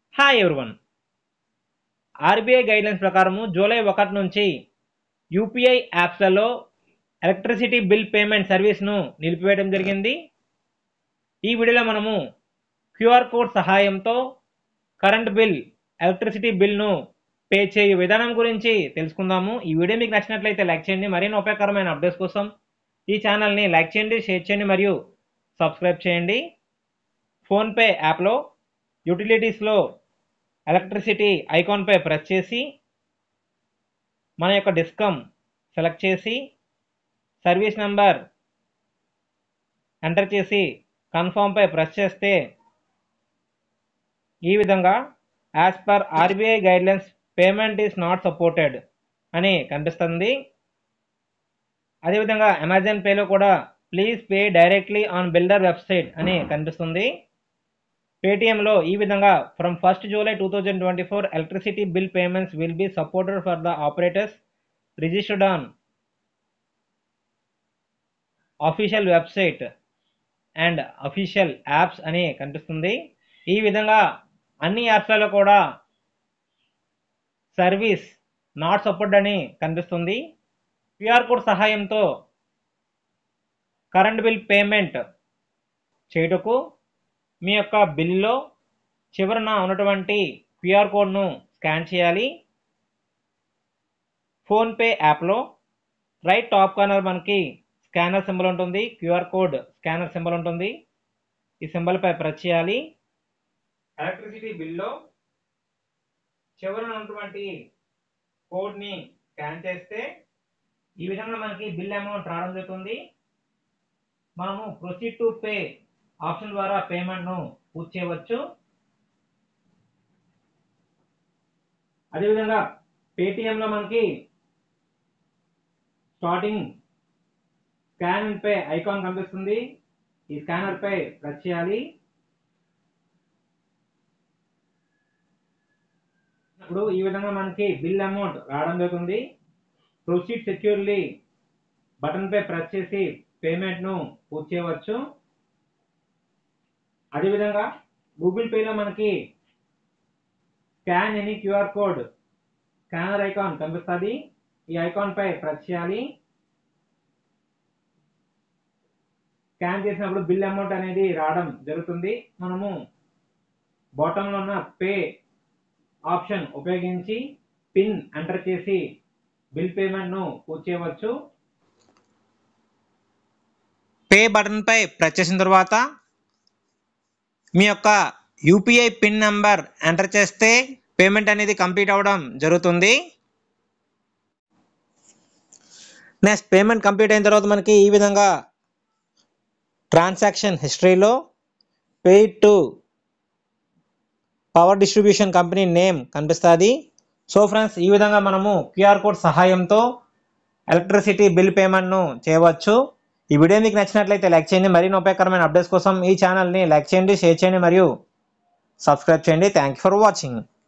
hi everyone RBI guidelines ప్రకారము July ఒకటి నుంచి యూపీఐ యాప్స్లలో ఎలక్ట్రిసిటీ బిల్ పేమెంట్ సర్వీస్ను నిలిపివేయడం జరిగింది ఈ వీడియోలో మనము క్యూఆర్ కోడ్ సహాయంతో కరెంట్ బిల్ ఎలక్ట్రిసిటీ బిల్ను పే చేయు విధానం గురించి తెలుసుకుందాము ఈ వీడియో మీకు నచ్చినట్లయితే లైక్ చేయండి మరిన్ని ఉపయోగకరమైన అప్డేట్స్ కోసం ఈ ఛానల్ని లైక్ చేయండి షేర్ చేయండి మరియు సబ్స్క్రైబ్ చేయండి ఫోన్పే యాప్లో యూటిలిటీస్లో ఎలక్ట్రిసిటీ ఐకాన్పై ప్రెస్ చేసి మన యొక్క డిస్కమ్ సెలెక్ట్ చేసి సర్వీస్ నెంబర్ ఎంటర్ చేసి కన్ఫర్మ్పై ప్రెస్ చేస్తే ఈ విధంగా as per RBI guidelines payment is not supported అని కనిపిస్తుంది అదేవిధంగా అమెజాన్ పేలో కూడా please pay directly on builder website అని కనిపిస్తుంది పేటిఎంలో ఈ విధంగా from first July two thousand twenty four electricity bill payments will be supported for the operators registered on official website and official apps అని కనిపిస్తుంది ఈ విధంగా అన్ని యాప్స్లలో కూడా సర్వీస్ నాట్ సపోర్ట్ అని కనిపిస్తుంది క్యూఆర్ కోడ్ సహాయంతో కరెంట్ బిల్ పేమెంట్ చేయుటకు మీ యొక్క బిల్లో చివరన ఉన్నటువంటి క్యూఆర్ కోడ్ను స్కాన్ చేయాలి ఫోన్పే యాప్లో రైట్ టాప్ కార్నర్ మనకి స్కానర్ సింబల్ ఉంటుంది క్యూఆర్ కోడ్ స్కానర్ సింబల్ ఉంటుంది ఈ సింబల్పై ప్రెస్ చేయాలి ఎలక్ట్రిసిటీ బిల్లో చివరన ఉన్నటువంటి కోడ్ని స్కాన్ చేస్తే ఈ విధంగా మనకి బిల్ అమౌంట్ రావడం జరుగుతుంది మనము ప్రొసీడ్ టు పే ఆప్షన్ ద్వారా పేమెంట్ను పూర్తి చేయవచ్చు అదేవిధంగా పేటిఎంలో మనకి స్టార్టింగ్ స్కాన్ పే ఐకాన్ కనిపిస్తుంది ఈ స్కానర్ పై ప్రెస్ చేయాలి ఇప్పుడు ఈ విధంగా మనకి బిల్ అమౌంట్ రావడం జరుగుతుంది ప్రొసీడ్ సెక్యూర్లీ బటన్ పై ప్రెస్ చేసి పేమెంట్ను పూర్తి చేయవచ్చు అదేవిధంగా గూగుల్ పేలో మనకి scan any QR code scanner icon కనిపిస్తుంది ఈ ఐకాన్ పై ప్రెస్ చేయాలి స్కాన్ చేసినప్పుడు బిల్ అమౌంట్ అనేది రావడం జరుగుతుంది మనము బాటంలో ఉన్న పే ఆప్షన్ ఉపయోగించి పిన్ ఎంటర్ చేసి బిల్ పేమెంట్ను పూర్తి చేయవచ్చు పే బటన్పై ప్రెస్ చేసిన తర్వాత మీ యొక్క యూపీఐ పిన్ నెంబర్ ఎంటర్ చేస్తే పేమెంట్ అనేది కంప్లీట్ అవ్వడం జరుగుతుంది నెక్స్ట్ పేమెంట్ కంప్లీట్ అయిన తర్వాత మనకి ఈ విధంగా ట్రాన్సాక్షన్ హిస్టరీలో paid to power distribution company name కనిపిస్తుంది సో ఫ్రెండ్స్ ఈ విధంగా మనము క్యూఆర్ కోడ్ సహాయంతో ఎలక్ట్రిసిటీ బిల్ పేమెంట్ను చేయవచ్చు ఈ వీడియో మీకు నచ్చినట్లయితే లైక్ చేయండి మరిన్ని ఉపయోగకరమైన అప్డేట్స్ కోసం ఈ ఛానల్ని లైక్ చేయండి షేర్ చేయండి మరియు సబ్స్క్రైబ్ చేయండి థ్యాంక్ ఫర్ వాచింగ్